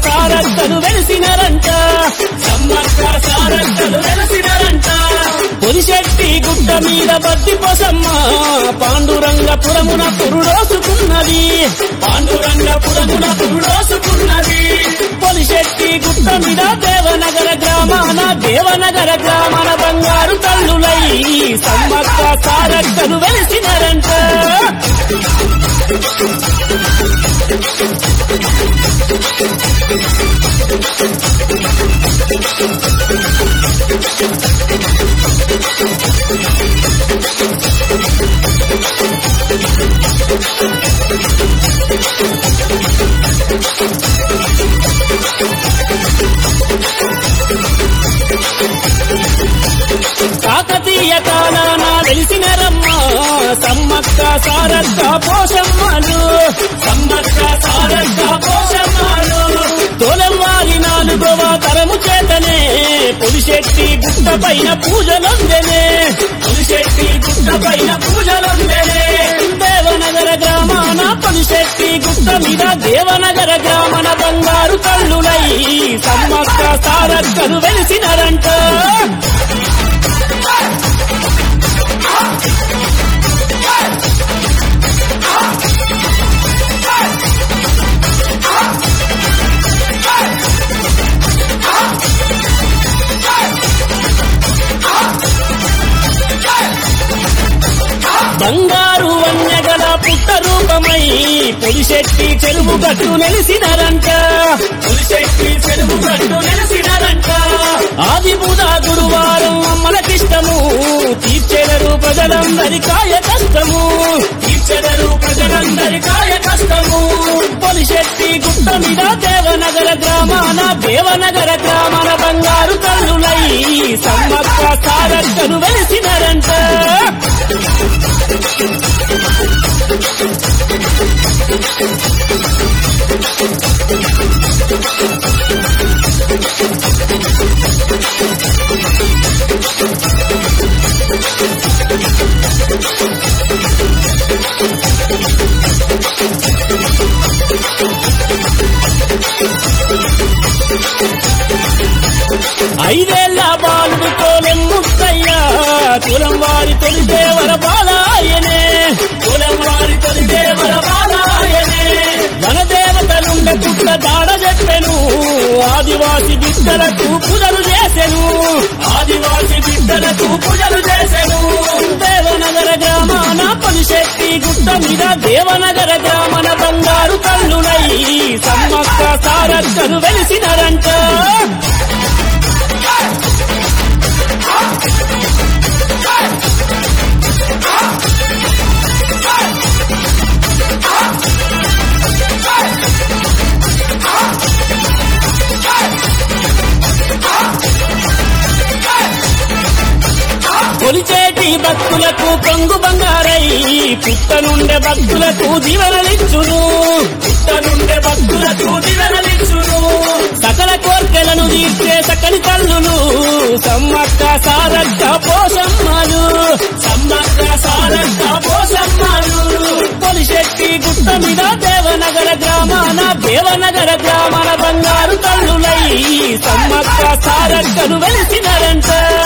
సారక్కలు వెలిసినారంట సమ్మక్క సారక్కలు వెలిసినారంట పొలిశెట్టి గుట్ట మీద బద్ది పోసమ్మ పాండురంగపురమున పురుడోసుకున్నది పాండురంగపురమున పురుడోసుకున్నది పొలిశెట్టి గుట్ట మీద దేవనగర గ్రామాన దేవనగర గ్రామాన బంగారు తల్లులై సమ్మక్క సారక్కలు వెలిసినారంట కాకతీయ కాలాన వెలిసినరమ్మ సమ్మక్క సారక్క పోషమ్మలు సమ్మక్క సారక్క పోషమ్మలు తోలవారి నాలుగవ తరము చేతనే పులిశెట్టి గుట్ట పైన పూజలొందెనే పులిశెట్టి గుట్ట పైన పూజలొందెనే దేవనగర గ్రామాన పులిశెట్టి గుట్ట మీద దేవనగర గ్రామన బంగారు కళ్ళులై సమ్మక్క సారక్కలు వెలిసినరంట బంగారు వన్యగల పుట్ట రూపమై పులిశెట్టి చెరువు గట్టు నెలిసినారంట పులిశెట్టి చెరువు గట్టు నెలిసినారంట ఆది బుధ గురువారం అమ్మలకిష్టము తీర్చెదరు ప్రజలందరి కాయ కష్టము తీర్చెదరు ప్రజలందరి కాయ కష్టము పొలిశెట్టి గుట్ట మీద దేవనగర గ్రామాన దేవనగర గ్రామాన బంగారు తల్లులై సమ్మక్క సారక్కలు వెలిసినారంట ఐదేళ్ల బాలుడు కోలెం ముక్కయ్యా కులం వారి తొలి దేవర బాలాయనే కులం వారి తొలి దేవర బాలాయనే వనదేవతలుండ పుట్ట దాడ చెప్పెను ఆదివాసి బిడ్డలకు పూజలు చేసెను ఆదివాసి బిడ్డలకు పూజలు చేసెను దేవనగర గ్రామాన పలిశెట్టి గుట్ట మీద దేవనగర గ్రామన బంగారు కళ్ళులై సమ్మక్క సారక్కలు వెలిసినరంట కొలిచేటి భక్తులకు కొంగు బంగారై పుట్ట నుండే భక్తులకు దీవెనలిచ్చును పుట్ట నుండే భక్తులకు దీవెనలిచ్చును సకల కోర్కెలను తీర్చే సకలి కల్లులు సమ్మక్క సారక్క పోషమ్మలు సమ్మక్క సారక్క పోషమ్మలు పొలిశెట్టి గుట్ట మీద దేవనగర గ్రామాన దేవనగర గ్రామాన బంగారు కల్లులై సమ్మక్క సారక్కలు వెలిసినారంట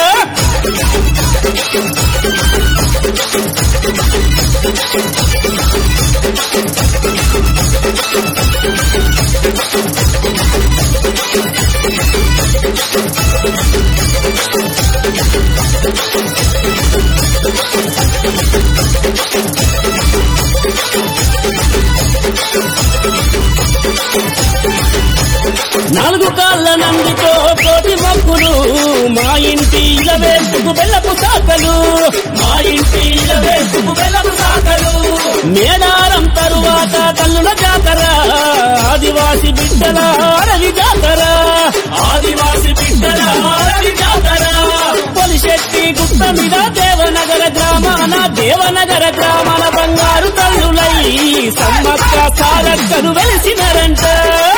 నాలుగు కాళ్ళ నందితో కోటి మొక్కులు మా ఇంటి ఇలవేసుకు బెల్లపు సాకలు మా ఇంటి ఇలవేసుకు బెల్లపు సాకలు మేడారం తరువాత కల్లుల జాతర ఆదివాసి బిడ్డల అడవి జాతర ఆదివాసి బిడ్డల అడవి జాతర పొలిశెట్టి గుట్ట మీద దేవనగర గ్రామాన దేవనగర గ్రామాన బంగారు తల్లులై సమ్మక్క సారక్కలు వెలిసినారంట